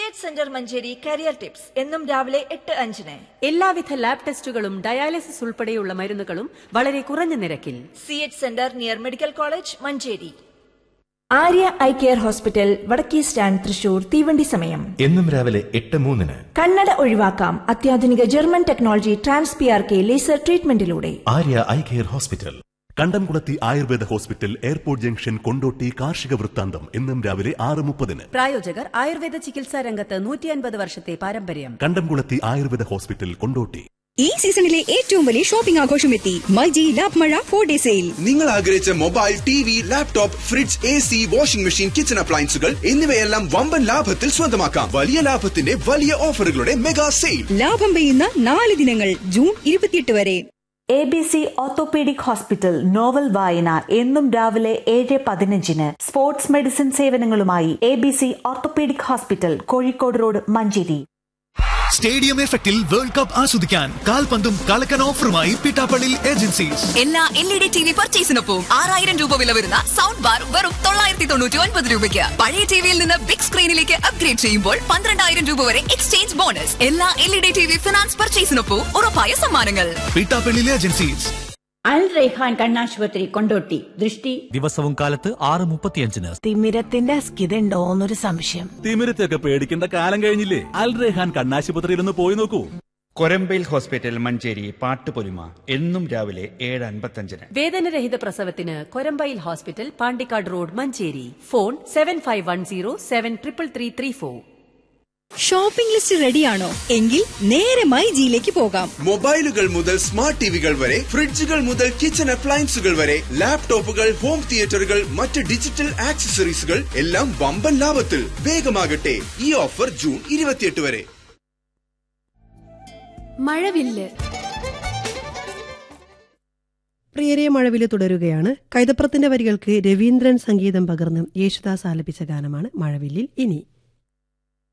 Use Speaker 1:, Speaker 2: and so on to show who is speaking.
Speaker 1: H centre Manjeri career tips എന്നും രാവിലെ എട്ട് അഞ്ചിന്
Speaker 2: എല്ലാവിധ ലാബ് ടെസ്റ്റുകളും ഡയാലിസിസ് ഉൾപ്പെടെയുള്ള മരുന്നുകളും വളരെ കുറഞ്ഞ നിരക്കിൽ
Speaker 1: C H centre near medical college Manjeri Arya eye care hospital വടക്കേ സ്റ്റാൻഡ് തൃശൂർ തീവണ്ടി സമയം
Speaker 3: എന്നും രാവിലെ എട്ട് മൂന്നിന്
Speaker 1: കണ്ണട ഒഴിവാക്കാം അത്യാധുനിക German technology trans P R K laser ട്രീറ്റ്മെന്റിലൂടെ
Speaker 3: ആര്യ ഐ കെയർ ഹോസ്പിറ്റൽ
Speaker 4: കണ്ടംകുളത്തി Ayurveda hospital airport junction Kondotty കാർഷിക വൃത്താന്തം എന്നും രാവിലെ ആറ് മുപ്പതിന്
Speaker 2: പ്രായോജകർ ആയുർവേദ ചികിത്സാ രംഗത്ത് നൂറ്റി അൻപത് വർഷത്തെ പാരമ്പര്യം
Speaker 4: കണ്ടംകുളത്തി ആയുർവേദ ഹോസ്പിറ്റൽ കൊണ്ടോട്ടി
Speaker 5: ഈ സീസണിലെ ഏറ്റവും വലിയ ഷോപ്പിംഗ് ആഘോഷം എത്തി മൈജി ലാബ് മഴ ഫോർ ഡേ സെയിൽ
Speaker 6: നിങ്ങൾ ആഗ്രഹിച്ച mobile T V laptop fridge A C washing machine kitchen അപ്ലയൻസുകൾ എന്നിവയെല്ലാം വമ്പൻ ലാഭത്തിൽ സ്വന്തമാക്കാം വലിയ ലാഭത്തിന്റെ വലിയ ഓഫറുകളുടെ മെഗാ സെയിൽ
Speaker 5: ലാഭം പെയ്യുന്ന നാല് ദിനങ്ങൾ ജൂൺ ഇരുപത്തിയെട്ട് വരെ
Speaker 7: A B C orthopaedic hospital novel വായന എന്നും രാവിലെ ഏഴ് പതിനഞ്ചിന് സ്പോർട്സ് മെഡിസിൻ സേവനങ്ങളുമായി A B C orthopaedic hospital Kozhikode road Manjeri
Speaker 8: stadium എഫക്റ്റിൽ വേൾഡ് കപ്പ് ആസ്വദിക്കാൻ കാൽപന്തും കളക്കൻ ഓഫറുമായി പിട്ടാപ്പള്ളി ഏജൻസീസ്
Speaker 9: എല്ലാ L E D T V പർച്ചേസിനൊപ്പം ആറായിരം രൂപ വില വരുന്ന സൗണ്ട് ബാർ വെറും തൊള്ളായിരത്തി തൊണ്ണൂറ്റി ഒൻപത് രൂപയ്ക്ക് പഴയ ടിവിയിൽ നിന്ന് ബിഗ് സ്ക്രീനിലേക്ക് അപ്ഗ്രേഡ് ചെയ്യുമ്പോൾ പന്ത്രണ്ടായിരം രൂപ വരെ എക്സ്ചേഞ്ച് ബോണസ് എല്ലാ L E D T V finance പർച്ചേസിനൊപ്പം ഉറപ്പായ സമ്മാനങ്ങൾ
Speaker 8: പിട്ടാപ്പള്ളി ഏജൻസീസ്
Speaker 10: അൽ റൈഹാൻ കണ്ണാശുപത്രി കൊണ്ടോട്ടി ദൃഷ്ടി
Speaker 8: ദിവസവും കാലത്ത് ആറ് മുപ്പത്തിയഞ്ചിന്
Speaker 11: തിമിരത്തിന്റെ അസ്കിതണ്ടോന്നൊരു സംശയം
Speaker 4: തിമിരത്തെയൊക്കെ പേടിക്കേണ്ട കാലം കഴിഞ്ഞില്ലേ അൽ റെഹാൻ കണ്ണാശുപത്രിയിൽ ഒന്ന് പോയി നോക്കൂ
Speaker 12: കൊരമ്പയിൽ ഹോസ്പിറ്റൽ മഞ്ചേരി പാട്ടുപൊലിമ എന്നും രാവിലെ ഏഴ് അൻപത്തഞ്ചിന്
Speaker 2: വേദനരഹിത പ്രസവത്തിന് കൊരമ്പയിൽ hospital Pandikkad road Manjeri phone seven five one zero seven triple three three four
Speaker 5: shopping list റെഡിയാണോ എങ്കിൽ നേരെ മൈജിയിലേക്ക് പോകാം
Speaker 6: മൊബൈലുകൾ മുതൽ സ്മാർട്ട് ടിവികൾ വരെ ഫ്രിഡ്ജുകൾ മുതൽ കിച്ചൺ അപ്ലയൻസുകൾ വരെ ലാപ്ടോപ്പുകൾ ഹോം തിയേറ്ററുകൾ മറ്റ് ഡിജിറ്റൽ ആക്സസറീസുകൾ എല്ലാം വമ്പൻ ലാഭത്തിൽ വേഗമാകട്ടെ ഈ ഓഫർ ജൂൺ ഇരുപത്തിയെട്ട് വരെ
Speaker 13: മഴവില്ല്
Speaker 14: പ്രിയരെ മഴവില് തുടരുകയാണ് കൈതപ്രത്തിന്റെ വരികൾക്ക് രവീന്ദ്രൻ സംഗീതം പകർന്ന് യേശുദാസ് ആലപിച്ച ഗാനമാണ് മഴവില്ലിൽ ഇനി